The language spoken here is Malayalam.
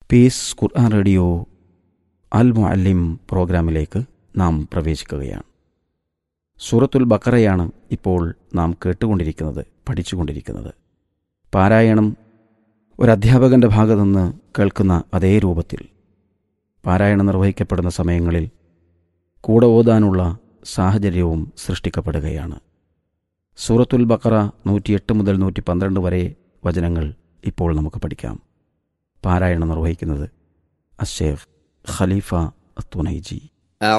പീസ് ഖുർആൻ റേഡിയോ അൽ മുഅല്ലിം പ്രോഗ്രാമിലേക്ക് നാം പ്രവേശിക്കുകയാണ് സൂറത്തുൽ ബക്കറയാണ് ഇപ്പോൾ നാം കേട്ടുകൊണ്ടിരിക്കുന്നത് പഠിച്ചുകൊണ്ടിരിക്കുന്നത് പാരായണം ഒരു അധ്യാപകൻ്റെ ഭാഗത്തുനിന്ന് കേൾക്കുന്ന അതേ രൂപത്തിൽ പാരായണം നിർവഹിക്കപ്പെടുന്ന സമയങ്ങളിൽ കൂടെ ഓതാനുള്ള സാഹചര്യവും സൃഷ്ടിക്കപ്പെടുകയാണ് സൂറത്തുൽ ബക്കറ നൂറ്റിയെട്ട് മുതൽ നൂറ്റി പന്ത്രണ്ട് വരെ വചനങ്ങൾ ഇപ്പോൾ നമുക്ക് പഠിക്കാം പാരായണം നിർവഹിക്കുന്നത് അഷേഖ് ഖലീഫ തുനൈജി